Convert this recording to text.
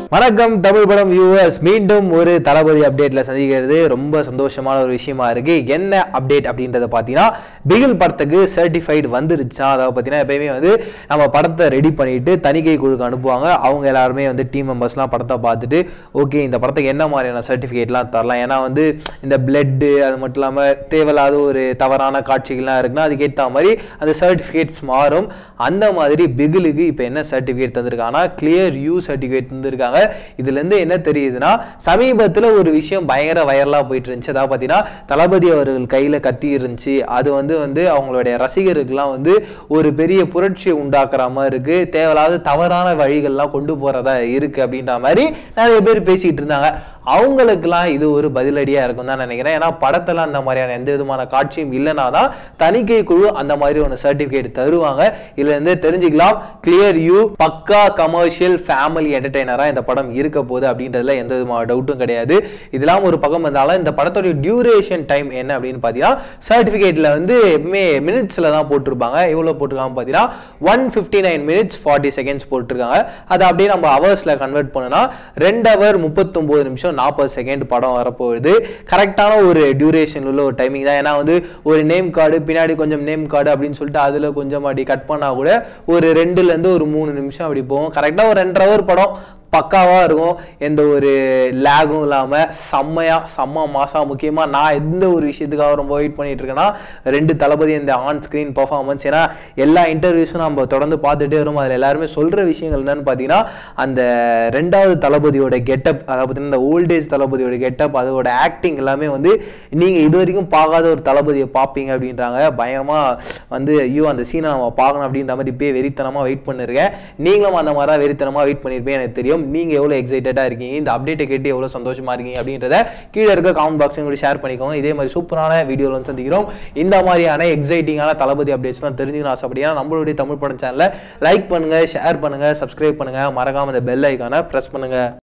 வணக்கம் தமிழ் படம் வியூவர்ஸ் மீண்டும் ஒரு தளபதி அப்டேட்ல சந்திக்கிறது ரொம்ப சந்தோஷமான ஒரு விஷயமா இருக்கு என்ன அப்டேட் அப்படின்றத பார்த்தீங்கன்னா பிகில் படத்துக்கு சர்டிஃபைடு வந்துருச்சா அதாவது பார்த்தீங்கன்னா எப்பயுமே வந்து நம்ம படத்தை ரெடி பண்ணிட்டு தணிக்கை குழுக்கு அனுப்புவாங்க அவங்க எல்லாருமே வந்து டீம் மெம்பர்ஸ்லாம் படத்தை பார்த்துட்டு ஓகே இந்த படத்துக்கு என்ன மாதிரியான சர்டிஃபிகேட்லாம் தரலாம் ஏன்னா வந்து இந்த பிளட்டு அது மட்டும் இல்லாமல் தேவையில்லாத ஒரு தவறான காட்சிகள்லாம் இருக்குன்னா அதுக்கேற்ற மாதிரி அந்த சர்டிஃபிகேட்ஸ் மாறும் அந்த மாதிரி பிகிலுக்கு இப்போ என்ன சர்டிஃபிகேட் தந்திருக்காங்கன்னா கிளியர் யூ சர்டிஃபிகேட் தந்திருக்காங்க இதுலேருந்து என்ன தெரியுதுன்னா சமீபத்தில் ஒரு விஷயம் பயங்கர வைரலாக போயிட்டு இருந்துச்சு அதாவது பார்த்தீங்கன்னா தளபதி அவர்கள் கையில் கத்தி இருந்துச்சு அது வந்து வந்து அவங்களுடைய ரசிகருக்கெல்லாம் வந்து ஒரு பெரிய புரட்சியை உண்டாக்குற மாதிரி இருக்கு தேவையில்லாத தவறான வழிகள்லாம் கொண்டு போறதா இருக்கு அப்படின்ற மாதிரி நிறைய பேர் பேசிட்டு இருந்தாங்க அவங்களுக்கெல்லாம் இது ஒரு பதிலடியா இருக்கும் தான் நினைக்கிறேன் ஏன்னா படத்துல அந்த மாதிரியான எந்த விதமான காட்சியும் இல்லைனா தான் தணிக்கை குழு அந்த மாதிரி ஒன்று சர்டிஃபிகேட் தருவாங்க இதுல இருந்து தெரிஞ்சுக்கலாம் கிளியர் யூ பக்கா கமர்ஷியல் ஃபேமிலி என்டர்டைனரா இந்த படம் இருக்க போகுது அப்படின்றதுல எந்த விதமான டவுட்டும் கிடையாது இதெல்லாம் ஒரு பக்கம் இருந்தாலும் இந்த படத்தோட டியூரேஷன் டைம் என்ன அப்படின்னு பார்த்தீங்கன்னா சர்டிஃபிகேட்ல வந்து எப்பவுமே மினிட்ஸ்ல தான் போட்டிருப்பாங்க எவ்வளோ போட்டிருக்காங்க பார்த்தீங்கன்னா one fifty nine minutes forty seconds போட்டிருக்காங்க அதை அப்படியே நம்ம ஹவர்ஸ்ல கன்வெர்ட் பண்ணோம்னா ரெண்டு ஹவர் முப்பத்தொம்போது நிமிஷம் நாற்பது செகண்ட் படம் வரப்போகுது கரெக்டான ஒரு டியூரேஷன் உள்ள ஒரு டைமிங் தான் ஏன்னா வந்து ஒரு நேம் கார்டு பின்னாடி கொஞ்சம் நேம் கார்டு அப்படின்னு சொல்லிட்டு அதில் கொஞ்சம் அப்படி கட் பண்ணால் கூட ஒரு ரெண்டுலேருந்து ஒரு மூணு நிமிஷம் அப்படி போகும் கரெக்டாக ஒரு ரெண்டரை ஹவர் படம் பக்காவாக இருக்கும் எந்த ஒரு லேகும் இல்லாமல் செம்மையாக செம்ம மாசா முக்கியமாக நான் எந்த ஒரு விஷயத்துக்காக ரொம்ப வெயிட் பண்ணிட்டு இருக்கேன்னா ரெண்டு தளபதி இந்த ஆன் ஸ்க்ரீன் பர்ஃபார்மன்ஸ் ஏன்னா எல்லா இன்டர்வியூஸும் நம்ம தொடர்ந்து பார்த்துட்டே வரும் அதில் எல்லாருமே சொல்கிற விஷயங்கள் என்னன்னு பார்த்தீங்கன்னா அந்த ரெண்டாவது தளபதியோட கெட்டப் அதாவது பார்த்தீங்கன்னா இந்த ஓல்டேஜ் தளபதியோட கெட்டப் அதோட ஆக்டிங் எல்லாமே வந்து நீங்கள் இது வரைக்கும் பார்க்காத ஒரு தளபதியை பார்ப்பீங்க அப்படின்றாங்க பயங்கரமாக வந்து ஐயோ அந்த சீனை நம்ம பார்க்கணும் அப்படின்ற மாதிரி இப்பயே வெறித்தனமாக வெயிட் பண்ணிருக்கேன் நீங்களும் அந்த மாதிரி தான் வெறித்தனமாக வெயிட் பண்ணியிருப்பேன் எனக்கு தெரியும் நீங்கள் எவ்வளோ எக்ஸைட்டடாக இருக்கீங்க இந்த அப்டேட்டை கேட்டு எவ்வளோ சந்தோஷமாக இருக்கீங்க அப்படின்றத கீழே இருக்க காமெண்ட் பாக்ஸையும் கூட ஷேர் பண்ணிக்கோங்க இதே மாதிரி சூப்பரான வீடியோவில் வந்து சந்திக்கிறோம் இந்த மாதிரியான எக்ஸைட்டிங்கான தளபதி அப்டேட்ஸ்லாம் தெரிஞ்சுக்கணும் ஆசைப்படியா நம்மளுடைய தமிழ் படம் சேனலை லைக் பண்ணுங்கள் ஷேர் பண்ணுங்கள் சப்ஸ்கிரைப் பண்ணுங்கள் மறக்காம இந்த பெல் ஐக்கானை ப்ரெஸ் பண்ணுங்கள்